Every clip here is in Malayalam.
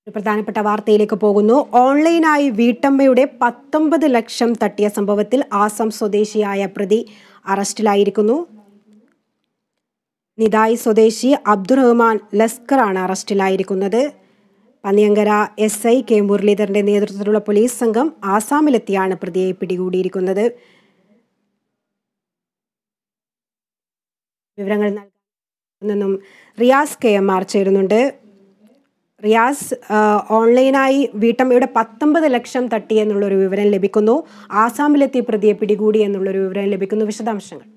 പ്രധാനപ്പെട്ട വാർത്തയിലേക്ക് പോകുന്നു ഓൺലൈനായി വീട്ടമ്മയുടെ പത്തൊമ്പത് ലക്ഷം തട്ടിയ സംഭവത്തിൽ ആസം സ്വദേശിയായ പ്രതി അറസ്റ്റിലായിരിക്കുന്നു നിതായ് സ്വദേശി അബ്ദുറഹ്മാൻ ലസ്കറാണ് അറസ്റ്റിലായിരിക്കുന്നത് പന്നിയങ്കര എസ് ഐ കെ മുരളീധരന്റെ നേതൃത്വത്തിലുള്ള പോലീസ് സംഘം ആസാമിലെത്തിയാണ് പ്രതിയെ പിടികൂടിയിരിക്കുന്നത് വിവരങ്ങൾ നൽകാൻ നിന്നും റിയാസ് കെ എം ആർ ചേരുന്നുണ്ട് റിയാസ് ആ, ഓൺലൈനായി വീട്ടമ്മയുടെ പത്തൊമ്പത് ലക്ഷം തട്ടി എന്നുള്ളൊരു വിവരം ലഭിക്കുന്നു ആസാമിലെത്തി പ്രതിയെ പിടികൂടി എന്നുള്ളൊരു വിവരം ലഭിക്കുന്നു വിശദാംശങ്ങൾ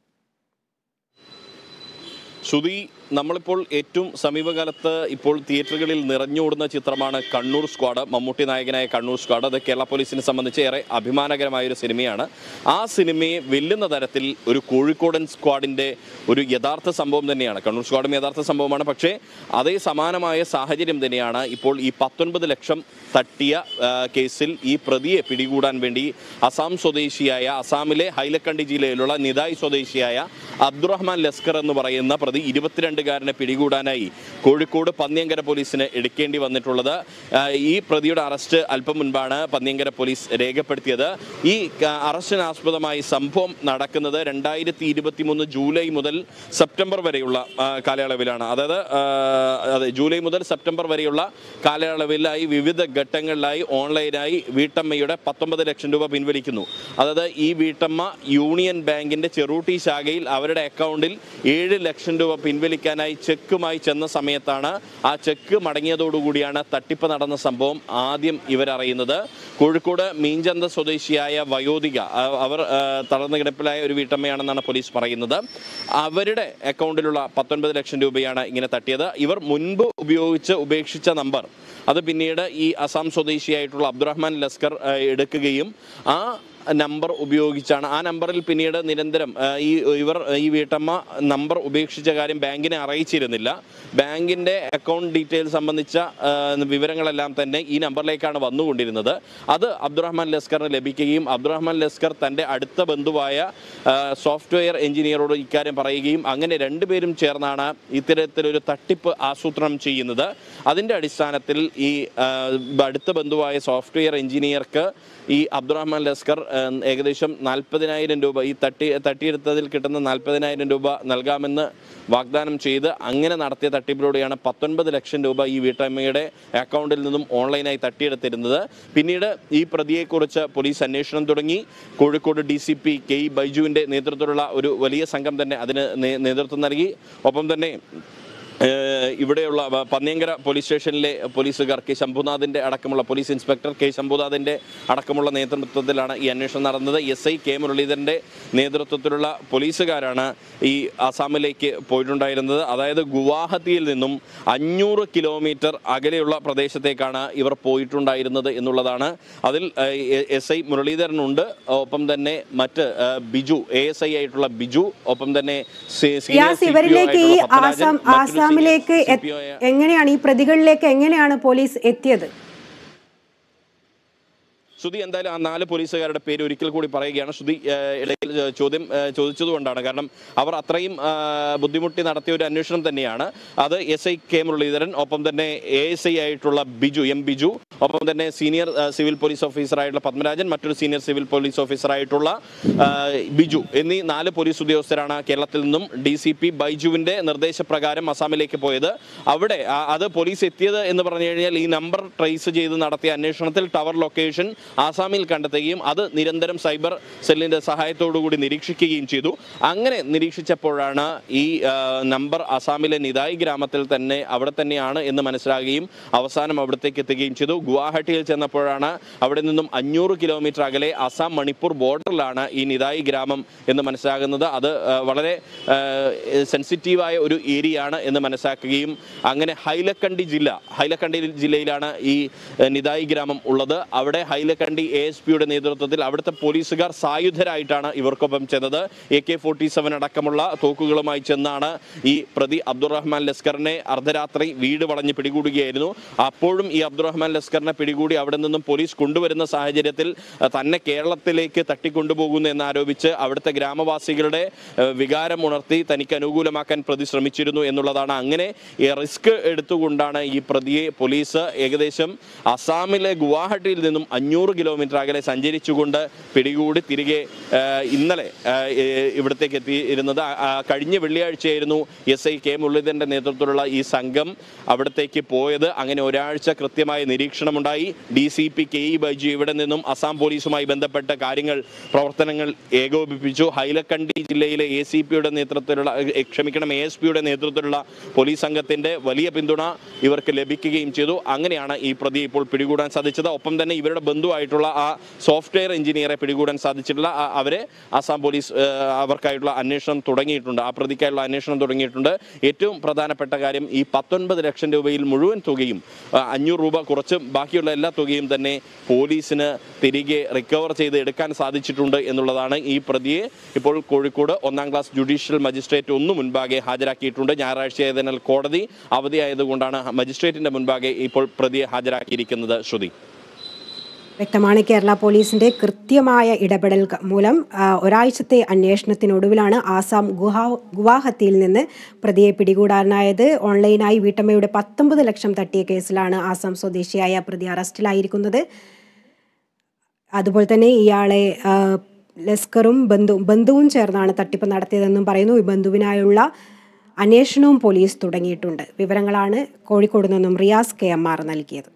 ശ്രുതി നമ്മളിപ്പോൾ ഏറ്റവും സമീപകാലത്ത് ഇപ്പോൾ തിയേറ്ററുകളിൽ നിറഞ്ഞോടുന്ന ചിത്രമാണ് കണ്ണൂർ സ്ക്വാഡ് മമ്മൂട്ടി നായകനായ കണ്ണൂർ സ്ക്വാഡ് അത് കേരള പോലീസിനെ സംബന്ധിച്ച് ഏറെ അഭിമാനകരമായ ഒരു സിനിമയാണ് ആ സിനിമയെ വെല്ലുന്ന തരത്തിൽ ഒരു കോഴിക്കോടൻ സ്ക്വാഡിൻ്റെ ഒരു യഥാർത്ഥ സംഭവം തന്നെയാണ് കണ്ണൂർ സ്ക്വാഡും യഥാർത്ഥ സംഭവമാണ് പക്ഷേ അതേ സമാനമായ സാഹചര്യം തന്നെയാണ് ഇപ്പോൾ ഈ പത്തൊൻപത് ലക്ഷം തട്ടിയ ആ, കേസിൽ ഈ പ്രതിയെ പിടികൂടാൻ വേണ്ടി അസാം സ്വദേശിയായ അസാമിലെ ഹൈലക്കണ്ടി ജില്ലയിലുള്ള നിതായ് സ്വദേശിയായ അബ്ദുറഹ്മാൻ ലസ്കർ എന്ന് പറയുന്ന പ്രതി ഇരുപത്തിരണ്ടുകാരനെ പിടികൂടാനായി കോഴിക്കോട് പന്നിയങ്കര പോലീസിന് എടുക്കേണ്ടി വന്നിട്ടുള്ളത് ആ, ഈ പ്രതിയുടെ അറസ്റ്റ് അല്പം മുൻപാണ് പന്നിയങ്കര പോലീസ് രേഖപ്പെടുത്തിയത് ഈ ആ, അറസ്റ്റിനാസ്പദമായി സംഭവം നടക്കുന്നത് രണ്ടായിരത്തി ഇരുപത്തി മൂന്ന് ജൂലൈ മുതൽ സെപ്റ്റംബർ വരെയുള്ള ആ, കാലയളവിലാണ് അതായത് ആ, അതെ ജൂലൈ മുതൽ സെപ്റ്റംബർ വരെയുള്ള കാലയളവിലായി വിവിധ ഘട്ടങ്ങളിലായി ഓൺലൈനായി വീട്ടമ്മയുടെ പത്തൊമ്പത് ലക്ഷം രൂപ പിൻവലിക്കുന്നു അതായത് ഈ വീട്ടമ്മ യൂണിയൻ ബാങ്കിന്റെ ചെറൂട്ടി ശാഖയിൽ അവരുടെ അക്കൗണ്ടിൽ ഏഴ് ലക്ഷം രൂപ പിൻവലിക്കാനായി ചെക്കുമായി ചെന്ന സമയത്താണ് ആ ചെക്ക് മടങ്ങിയതോടുകൂടിയാണ് തട്ടിപ്പ് നടന്ന സംഭവം ആദ്യം ഇവരറിയുന്നത് കോഴിക്കോട് മീഞ്ചന്ത സ്വദേശിയായ വയോധിക ആ, അവർ ആ, തളർന്ന കിടപ്പിലായ ഒരു വീട്ടമ്മയാണെന്നാണ് പോലീസ് പറയുന്നത് അവരുടെ അക്കൗണ്ടിലുള്ള പത്തൊൻപത് ലക്ഷം രൂപയാണ് ഇങ്ങനെ തട്ടിയത് ഇവർ മുൻപ് ഉപയോഗിച്ച് ഉപേക്ഷിച്ച നമ്പർ അത് പിന്നീട് ഈ അസാം സ്വദേശിയായിട്ടുള്ള അബ്ദുറഹ്മാൻ ലസ്കർ ആ, എടുക്കുകയും ആ നമ്പർ ഉപയോഗിച്ചാണ് ആ നമ്പറിൽ പിന്നീട് നിരന്തരം ആ, ഈ ഇവർ ഈ വീട്ടമ്മ നമ്പർ ഉപേക്ഷിച്ച കാര്യം ബാങ്കിനെ അറിയിച്ചിരുന്നില്ല ബാങ്കിൻ്റെ അക്കൗണ്ട് ഡീറ്റെയിൽസ് സംബന്ധിച്ച ആ, വിവരങ്ങളെല്ലാം തന്നെ ഈ നമ്പറിലേക്കാണ് വന്നുകൊണ്ടിരുന്നത് അത് അബ്ദുറഹ്മാൻ ലസ്കറിന് ലഭിക്കുകയും അബ്ദുറഹ്മാൻ ലസ്കർ തൻ്റെ അടുത്ത ബന്ധുവായ ആ, സോഫ്റ്റ്വെയർ എഞ്ചിനീയറോട് ഇക്കാര്യം പറയുകയും അങ്ങനെ രണ്ടുപേരും ചേർന്നാണ് ഇത്തരത്തിലൊരു തട്ടിപ്പ് ആസൂത്രണം ചെയ്യുന്നത് അതിൻ്റെ അടിസ്ഥാനത്തിൽ ഈ ആ, അടുത്ത ബന്ധുവായ സോഫ്റ്റ്വെയർ എഞ്ചിനീയർക്ക് ഈ അബ്ദുറഹ്മാൻ ലസ്കർ ആ, ഏകദേശം നാൽപ്പതിനായിരം രൂപ ഈ തട്ടി തട്ടിയെടുത്തതിൽ കിട്ടുന്ന നാൽപ്പതിനായിരം രൂപ നൽകാമെന്ന് വാഗ്ദാനം ചെയ്ത് അങ്ങനെ നടത്തിയ തട്ടിപ്പിലൂടെയാണ് പത്തൊൻപത് ലക്ഷം രൂപ ഈ വീട്ടമ്മയുടെ അക്കൗണ്ടിൽ നിന്നും ഓൺലൈനായി തട്ടിയെടുത്തിരുന്നത് പിന്നീട് ഈ പ്രതിയെക്കുറിച്ച് പോലീസ് അന്വേഷണം തുടങ്ങി Kozhikode D C P K E ബൈജുവിൻ്റെ നേതൃത്വത്തിലുള്ള ഒരു വലിയ സംഘം തന്നെ അതിന് നേ- നേതൃത്വം നൽകി ഒപ്പം തന്നെ ഏഹ് ഇവിടെയുള്ള വ- പന്നിയങ്കര പോലീസ് സ്റ്റേഷനിലെ പോലീസുകാർ കെ ശംഭുനാഥിൻ്റെ അടക്കമുള്ള പോലീസ് ഇൻസ്പെക്ടർ കെ ശംഭുനാഥിൻ്റെ അടക്കമുള്ള നേതൃത്വത്തിലാണ് ഈ അന്വേഷണം നടന്നത് എസ് ഐ കെ മുരളീധരൻ്റെ നേതൃത്വത്തിലുള്ള പോലീസുകാരാണ് ഈ ആസാമിലേക്ക് പോയിട്ടുണ്ടായിരുന്നത് അതായത് ഗുവാഹത്തിയിൽ നിന്നും അഞ്ഞൂറ് കിലോമീറ്റർ അകലെയുള്ള പ്രദേശത്തേക്കാണ് ഇവർ പോയിട്ടുണ്ടായിരുന്നത് എന്നുള്ളതാണ് അതിൽ എസ് ഐ മുരളീധരനുണ്ട് ഒപ്പം തന്നെ മറ്റ് ആ, ബിജു എ എസ് ഐ ആയിട്ടുള്ള ബിജു ഒപ്പം തന്നെ സി- senior റിയാസ് CPO ഇവരിലേക്ക് ഈ ആയിട്ടുള്ള പത്മരാജൻ, ആസാം മറ്റൊരു ആസാമിലേക്ക് senior എ- CPO ആയ എങ്ങനെയാണ് ഈ പ്രതികളിലേക്ക് എങ്ങനെയാണ് പോലീസ് എത്തിയത് ശ്രുതി എന്തായാലും ആ നാല് പോലീസുകാരുടെ പേര് ഒരിക്കൽ കൂടി പറയുകയാണ് ശ്രുതി ഏഹ്, ഇടയിൽ ഏഹ്, ചോദ്യം ഏഹ്, ചോദിച്ചതുകൊണ്ടാണ് കാരണം അവർ അത്രയും ആ, ബുദ്ധിമുട്ടി നടത്തിയ ഒരു അന്വേഷണം തന്നെയാണ് അത് എസ് ഐ കെ മുരളീധരൻ ഒപ്പം തന്നെ എ എസ് ഐ ആയിട്ടുള്ള ബിജു എം ബിജു ഒപ്പം തന്നെ സീനിയർ ആ, സിവിൽ പോലീസ് ഓഫീസറായിട്ടുള്ള പത്മരാജൻ മറ്റൊരു സീനിയർ സിവിൽ പോലീസ് ഓഫീസറായിട്ടുള്ള ആ, ബിജു എന്നീ നാല് പോലീസ് ഉദ്യോഗസ്ഥരാണ് കേരളത്തിൽ നിന്നും ഡി സി പി ബൈജുവിൻ്റെ നിർദ്ദേശപ്രകാരം അസാമിലേക്ക് പോയത് അവിടെ ആ, അത് പോലീസ് എത്തിയത് എന്ന് പറഞ്ഞു കഴിഞ്ഞാൽ ഈ നമ്പർ ട്രേസ് ചെയ്ത് നടത്തിയ അന്വേഷണത്തിൽ ടവർ ലൊക്കേഷൻ ആസാമിൽ കണ്ടെത്തുകയും അത് നിരന്തരം സൈബർ സെല്ലിൻ്റെ സഹായത്തോടുകൂടി നിരീക്ഷിക്കുകയും ചെയ്തു അങ്ങനെ നിരീക്ഷിച്ചപ്പോഴാണ് ഈ ആ, നമ്പർ അസാമിലെ നിതായ് ഗ്രാമത്തിൽ തന്നെ അവിടെ തന്നെയാണ് എന്ന് മനസ്സിലാകുകയും അവസാനം അവിടത്തേക്ക് എത്തുകയും ചെയ്തു ഗുവാഹട്ടിയിൽ ചെന്നപ്പോഴാണ് അവിടെ നിന്നും അഞ്ഞൂറ് കിലോമീറ്റർ അകലെ അസാം മണിപ്പൂർ ബോർഡറിലാണ് ഈ നിതായ് ഗ്രാമം എന്ന് മനസ്സിലാകുന്നത് അത് ആ, വളരെ സെൻസിറ്റീവായ ഒരു ഏരിയ ആണ് എന്ന് മനസ്സിലാക്കുകയും അങ്ങനെ ഹൈലക്കണ്ടി ജില്ല ഹൈലക്കണ്ടി ജില്ലയിലാണ് ഈ ആ, നിതായ് ഗ്രാമം ഉള്ളത് അവിടെ ഹൈലക്കണ്ടി ഹൈലക്കണ്ടി എ എസ് പിയുടെ നേതൃത്വത്തിൽ അവിടുത്തെ പോലീസുകാർ സായുധരായിട്ടാണ് ഇവർക്കൊപ്പം ചെന്നത് എ കെ ഫോർട്ടി സെവൻ അടക്കമുള്ള തോക്കുകളുമായി ചെന്നാണ് ഈ പ്രതി അബ്ദുറഹ്മാൻ ലസ്കറിനെ അർദ്ധരാത്രി വീട് വളഞ്ഞ് പിടികൂടുകയായിരുന്നു അപ്പോഴും ഈ അബ്ദുറഹ്മാൻ ലസ്കറിനെ പിടികൂടി അവിടെ നിന്നും പോലീസ് കൊണ്ടുവരുന്ന സാഹചര്യത്തിൽ അഹ്, തന്നെ കേരളത്തിലേക്ക് തട്ടിക്കൊണ്ടുപോകുന്നു എന്നാരോപിച്ച് അവിടുത്തെ ഗ്രാമവാസികളുടെ അഹ്, വികാരം ഉണർത്തി തനിക്ക് അനുകൂലമാക്കാൻ പ്രതി ശ്രമിച്ചിരുന്നു എന്നുള്ളതാണ് അങ്ങനെ ഈ റിസ്ക് എടുത്തുകൊണ്ടാണ് ഈ പ്രതിയെ പോലീസ് ഏകദേശം അസാമിലെ ഗുവാഹട്ടിയിൽ നിന്നും അഞ്ഞൂറ് കിലോമീറ്റർ അകലെ സഞ്ചരിച്ചുകൊണ്ട് പിടികൂടി തിരികെ ആ, ഇന്നലെ ആ, ഏ, ഇവിടത്തേക്ക് എത്തിയിരുന്നത് ആ, ആ, കഴിഞ്ഞ വെള്ളിയാഴ്ചയായിരുന്നു എസ് ഐ കെ മുരളീധരന്റെ നേതൃത്വത്തിലുള്ള ഈ സംഘം അവിടത്തേക്ക് പോയത് അങ്ങനെ ഒരാഴ്ച കൃത്യമായ നിരീക്ഷണമുണ്ടായി D C P K E Baiju ഇവിടെ നിന്നും അസാം പോലീസുമായി ബന്ധപ്പെട്ട കാര്യങ്ങൾ പ്രവർത്തനങ്ങൾ ഏകോപിപ്പിച്ചു ഹൈലക്കണ്ടി ജില്ലയിലെ എ സി പിയുടെ നേതൃത്വത്തിലുള്ള ഏ, ക്ഷമിക്കണം എ എസ് പിയുടെ നേതൃത്വത്തിലുള്ള പോലീസ് സംഘത്തിന്റെ വലിയ പിന്തുണ ഇവർക്ക് ലഭിക്കുകയും ചെയ്തു അങ്ങനെയാണ് ഈ പ്രതിയെ ഇപ്പോൾ പിടികൂടാൻ സാധിച്ചത് ഒപ്പം തന്നെ ഇവരുടെ ബന്ധുവായിട്ടുള്ള ആ സോഫ്റ്റ്വെയർ എഞ്ചിനീയറെ പിടികൂടാൻ സാധിച്ചിട്ടുള്ള ആ- അവരെ ആസാം പോലീസ് ഏ, അവർക്കായിട്ടുള്ള അന്വേഷണം തുടങ്ങിയിട്ടുണ്ട് ആ പ്രതിക്കായുള്ള അന്വേഷണം തുടങ്ങിയിട്ടുണ്ട് ഏറ്റവും പ്രധാനപ്പെട്ട കാര്യം ഈ പത്തൊൻപത് ലക്ഷം രൂപയിൽ മുഴുവൻ തുകയും ആ, അഞ്ഞൂറ് രൂപ കുറച്ച് ബാക്കിയുള്ള എല്ലാ തുകയും തന്നെ പോലീസിന് തിരികെ റിക്കവർ ചെയ്ത് എടുക്കാൻ സാധിച്ചിട്ടുണ്ട് എന്നുള്ളതാണ് ഈ പ്രതിയെ ഇപ്പോൾ കോഴിക്കോട് ഒന്നാം ക്ലാസ് ജുഡീഷ്യൽ മജിസ്ട്രേറ്റ് ഒന്ന് മുൻപാകെ ഹാജരാക്കിയിട്ടുണ്ട് ഞായറാഴ്ച ആയതിനാൽ കോടതി അവധിയായതുകൊണ്ടാണ് മജിസ്ട്രേറ്റിന്റെ മുൻപാകെ ഇപ്പോൾ പ്രതിയെ ഹാജരാക്കിയിരിക്കുന്നത് ശ്രുതി വ്യക്തമാണ് കേരള പോലീസിന്റെ കൃത്യമായ ഇടപെടൽ ക- മൂലം ആ, ഒരാഴ്ചത്തെ അന്വേഷണത്തിനൊടുവിലാണ് ആസാം ഗുഹാ ഗുവാഹത്തിയിൽ നിന്ന് പ്രതിയെ പിടികൂടാനായത് ഓൺലൈനായി വീട്ടമ്മയുടെ പത്തൊമ്പത് ലക്ഷം തട്ടിയ കേസിലാണ് ആസാം സ്വദേശിയായ പ്രതി അറസ്റ്റിലായിരിക്കുന്നത് അതുപോലെ തന്നെ ഇയാളെ ആ, ലസ്കറും ബന്ധു ബന്ധുവും ചേർന്നാണ് തട്ടിപ്പ് നടത്തിയതെന്നും പറയുന്നു ഈ ബന്ധുവിനായുള്ള അന്വേഷണവും പോലീസ് തുടങ്ങിയിട്ടുണ്ട് വിവരങ്ങളാണ് കോഴിക്കോട് നിന്നും റിയാസ് കെ എം ആർ നൽകിയത്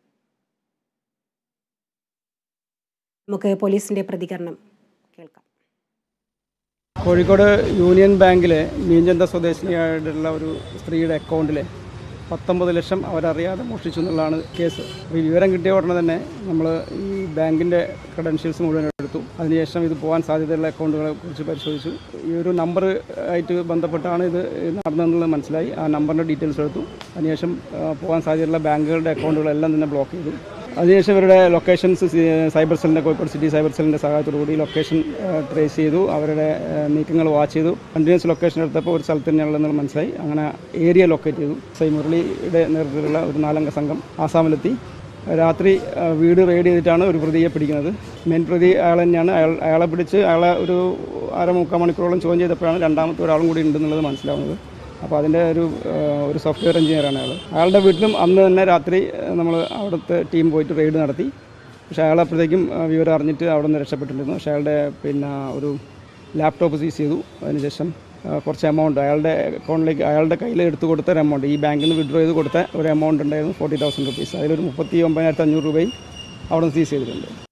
നമുക്ക് പോലീസിന്റെ പ്രതികരണം കേൾക്കാം കോഴിക്കോട് യൂണിയൻ ബാങ്കിലെ മീഞ്ചന്ത സ്വദേശിനിയായിട്ടുള്ള ഒരു സ്ത്രീയുടെ അക്കൗണ്ടിലെ പത്തൊമ്പത് ലക്ഷം അവരറിയാതെ മോഷ്ടിച്ചു എന്നുള്ളതാണ് കേസ് അപ്പോൾ ഈ വിവരം കിട്ടിയ ഉടനെ തന്നെ നമ്മൾ ഈ ബാങ്കിൻ്റെ ക്രെഡൻഷ്യൽസ് മുഴുവൻ എടുത്തു അതിനുശേഷം ഇത് പോകാൻ സാധ്യതയുള്ള അക്കൗണ്ടുകളെ കുറിച്ച് പരിശോധിച്ചു ഈ ഒരു നമ്പർ ആയിട്ട് ബന്ധപ്പെട്ടാണ് ഇത് നടന്നതെന്നുള്ളത് മനസ്സിലായി ആ നമ്പറിൻ്റെ ഡീറ്റെയിൽസ് എടുത്തു അതിനുശേഷം ആ, പോകാൻ സാധ്യതയുള്ള ബാങ്കുകളുടെ അക്കൗണ്ടുകളെല്ലാം തന്നെ ബ്ലോക്ക് ചെയ്തു അതിനുശേഷം ഇവരുടെ ലൊക്കേഷൻസ് സൈബർ സെല്ലിൻ്റെ കോഴിക്കോട് സിറ്റി സൈബർ സെല്ലിൻ്റെ സഹായത്തോടു കൂടി ലൊക്കേഷൻ ട്രേസ് ചെയ്തു അവരുടെ ആ, നീക്കങ്ങൾ വാച്ച് ചെയ്തു കണ്ടിന്യൂസ് ലൊക്കേഷൻ എടുത്തപ്പോൾ ഒരു സ്ഥലത്ത് തന്നെയാണെന്നുള്ളത് മനസ്സിലായി അങ്ങനെ ഏരിയ ലൊക്കേറ്റ് ചെയ്തു സൈ മുരളിയുടെ നേതൃത്വത്തിലുള്ള ഒരു നാലംഗ സംഘം ആസാമിലെത്തി രാത്രി ആ, വീട് റെയ്ഡ് ചെയ്തിട്ടാണ് ഒരു പ്രതിയെ പിടിക്കുന്നത് മെയിൻ പ്രതി അയാൾ തന്നെയാണ് അയാൾ അയാളെ പിടിച്ച് അയാളെ ഒരു അര മുക്കാൽ മണിക്കൂറോളം ചോദ്യം ചെയ്തപ്പോഴാണ് രണ്ടാമത്തെ ഒരാളും കൂടി ഉണ്ടെന്നുള്ളത് മനസ്സിലാവുന്നത് അപ്പോൾ അതിൻ്റെ ഒരു ആ, ഒരു സോഫ്റ്റ്വെയർ എഞ്ചിനീയറാണ് അയാൾ അയാളുടെ വീട്ടിലും അന്ന് തന്നെ രാത്രി നമ്മൾ അവിടുത്തെ ടീം പോയിട്ട് റെയ്ഡ് നടത്തി പക്ഷേ അയാൾ അപ്പോഴത്തേക്കും ആ, വിവരം അറിഞ്ഞിട്ട് അവിടെ നിന്ന് രക്ഷപ്പെട്ടിരുന്നു പക്ഷേ അയാളുടെ പിന്നെ ഒരു ലാപ്ടോപ്പ് സീസ് ചെയ്തു അതിനുശേഷം ആ, കുറച്ച് എമൗണ്ട് അയാളുടെ അക്കൗണ്ടിലേക്ക് അയാളുടെ കയ്യിൽ എടുത്തു കൊടുത്ത ഒരു എമൗണ്ട് ഈ ബാങ്കിൽ നിന്ന് വിഡ്രോ ചെയ്ത് കൊടുത്ത ഒരു എമൗണ്ട് ഉണ്ടായിരുന്നു ഫോർട്ടി തൗസൻഡ് റുപ്പീസ് അതിലൊരു മുപ്പത്തി ഒമ്പതിനായിരത്തി അഞ്ഞൂറ് രൂപയും അവിടെ നിന്ന് സീസ് ചെയ്തിട്ടുണ്ട്